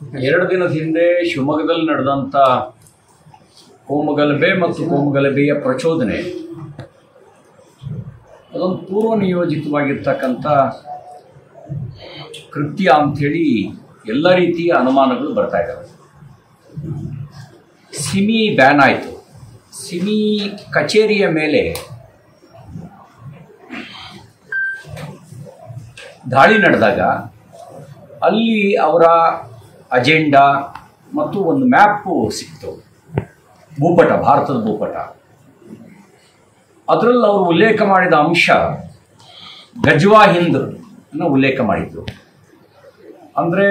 ಎರಡು ದಿನದ ಹಿಂದೆ ಶಿವಮೊಗ್ಗದಲ್ಲಿ ನಡೆದಂಥ ಕೋಮುಗಲಭೆ ಮತ್ತು ಕೋಮುಗಲಭೆಯ ಪ್ರಚೋದನೆ ಅದೊಂದು ಪೂರ್ವ ನಿಯೋಜಿತವಾಗಿರ್ತಕ್ಕಂಥ ಕೃತ್ಯ ಅಂಥೇಳಿ ಎಲ್ಲ ರೀತಿಯ ಅನುಮಾನಗಳು ಬರ್ತಾ ಇದ್ದಾವೆ ಸಿಮಿ ಬ್ಯಾನ್ ಆಯಿತು ಸಿಮಿ ಕಚೇರಿಯ ಮೇಲೆ ದಾಳಿ ನಡೆದಾಗ ಅಲ್ಲಿ ಅವರ ಅಜೆಂಡಾ ಮತ್ತು ಒಂದು ಮ್ಯಾಪು ಸಿಕ್ತು ಭೂಪಟ ಭಾರತದ ಭೂಪಟ ಅದರಲ್ಲಿ ಅವರು ಉಲ್ಲೇಖ ಮಾಡಿದ ಅಂಶ ಗಜ್ವಾ ಹಿಂದ್ ಅನ್ನು ಉಲ್ಲೇಖ ಮಾಡಿದ್ರು ಅಂದರೆ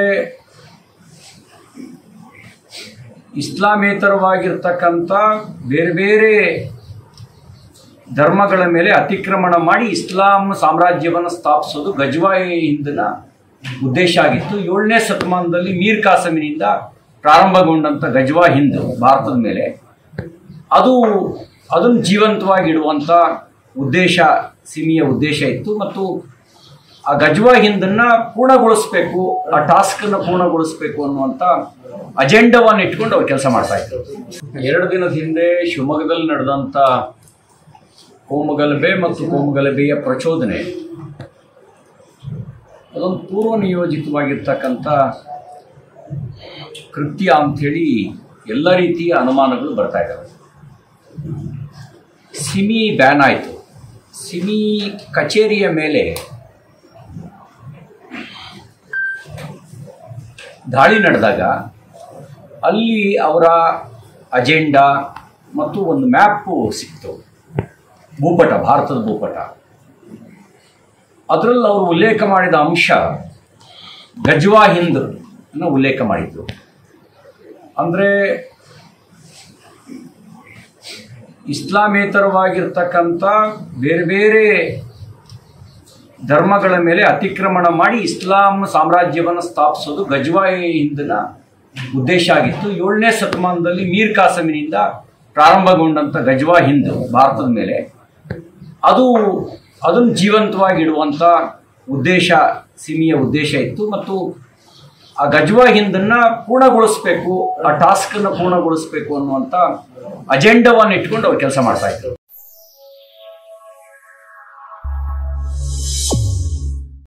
ಇಸ್ಲಾಮೇತರವಾಗಿರ್ತಕ್ಕಂಥ ಬೇರೆ ಬೇರೆ ಧರ್ಮಗಳ ಮೇಲೆ ಅತಿಕ್ರಮಣ ಮಾಡಿ ಇಸ್ಲಾಂ ಸಾಮ್ರಾಜ್ಯವನ್ನು ಸ್ಥಾಪಿಸೋದು ಗಜ್ವಾಯಿ ಹಿಂದಿನ ಉದ್ದೇಶ ಆಗಿತ್ತು ಏಳನೇ ಶತಮಾನದಲ್ಲಿ ಮೀರ್ ಕಾಸಮಿನಿಂದ ಪ್ರಾರಂಭಗೊಂಡಂಥ ಗಜ್ವಾ ಹಿಂದ್ ಭಾರತದ ಮೇಲೆ ಅದು ಅದನ್ನು ಜೀವಂತವಾಗಿ ಇಡುವಂಥ ಉದ್ದೇಶ ಸಿಮಿಯ ಉದ್ದೇಶ ಇತ್ತು ಮತ್ತು ಆ ಗಜ್ವಾ ಹಿಂದನ್ನು ಪೂರ್ಣಗೊಳಿಸ್ಬೇಕು ಆ ಟಾಸ್ಕನ್ನು ಪೂರ್ಣಗೊಳಿಸ್ಬೇಕು ಅನ್ನುವಂಥ ಅಜೆಂಡವನ್ನು ಇಟ್ಕೊಂಡು ಅವ್ರು ಕೆಲಸ ಮಾಡ್ತಾ ಇದ್ರು ಎರಡು ದಿನದ ಹಿಂದೆ ಶಿವಮೊಗ್ಗದಲ್ಲಿ ನಡೆದಂಥ ಕೋಮುಗಲಭೆ ಮತ್ತು ಕೋಮುಗಲಭೆಯ ಪ್ರಚೋದನೆ ಅದೊಂದು ಪೂರ್ವ ನಿಯೋಜಿತವಾಗಿರ್ತಕ್ಕಂಥ ಕೃತ್ಯ ಅಂಥೇಳಿ ಎಲ್ಲ ರೀತಿಯ ಅನುಮಾನಗಳು ಬರ್ತಾ ಇದ್ದಾವೆ ಸಿಮಿ ಬ್ಯಾನ್ ಆಯಿತು ಸಿಮಿ ಕಚೇರಿಯ ಮೇಲೆ ದಾಳಿ ನಡೆದಾಗ ಅಲ್ಲಿ ಅವರ ಅಜೆಂಡಾ ಮತ್ತು ಒಂದು ಮ್ಯಾಪು ಸಿಕ್ತು ಭೂಪಟ ಭಾರತದ ಭೂಪಟ ಅದರಲ್ಲಿ ಅವರು ಉಲ್ಲೇಖ ಮಾಡಿದ ಅಂಶ ಗಜ್ವಾ ಹಿಂದ್ ಅನ್ನು ಉಲ್ಲೇಖ ಮಾಡಿದ್ರು ಅಂದರೆ ಇಸ್ಲಾಮೇತರವಾಗಿರ್ತಕ್ಕಂಥ ಬೇರೆ ಬೇರೆ ಧರ್ಮಗಳ ಮೇಲೆ ಅತಿಕ್ರಮಣ ಮಾಡಿ ಇಸ್ಲಾಂ ಸಾಮ್ರಾಜ್ಯವನ್ನು ಸ್ಥಾಪಿಸೋದು ಗಜ್ವಾಯಿ ಹಿಂದಿನ ಉದ್ದೇಶ ಆಗಿತ್ತು ಏಳನೇ ಶತಮಾನದಲ್ಲಿ ಮೀರ್ ಕಾಸಮಿನಿಂದ ಪ್ರಾರಂಭಗೊಂಡಂಥ ಗಜ್ವಾ ಹಿಂದ್ ಭಾರತದ ಮೇಲೆ ಅದು ಅದನ್ನು ಜೀವಂತವಾಗಿ ಇಡುವಂಥ ಉದ್ದೇಶ ಸಿಮಿಯ ಉದ್ದೇಶ ಇತ್ತು ಮತ್ತು ಆ ಗಜ್ವಾ ಹಿಂದನ್ನು ಪೂರ್ಣಗೊಳಿಸ್ಬೇಕು ಆ ಟಾಸ್ಕನ್ನು ಪೂರ್ಣಗೊಳಿಸ್ಬೇಕು ಅನ್ನುವಂಥ ಅಜೆಂಡವನ್ನು ಇಟ್ಕೊಂಡು ಅವ್ರು ಕೆಲಸ ಮಾಡ್ತಾ ಇದ್ರು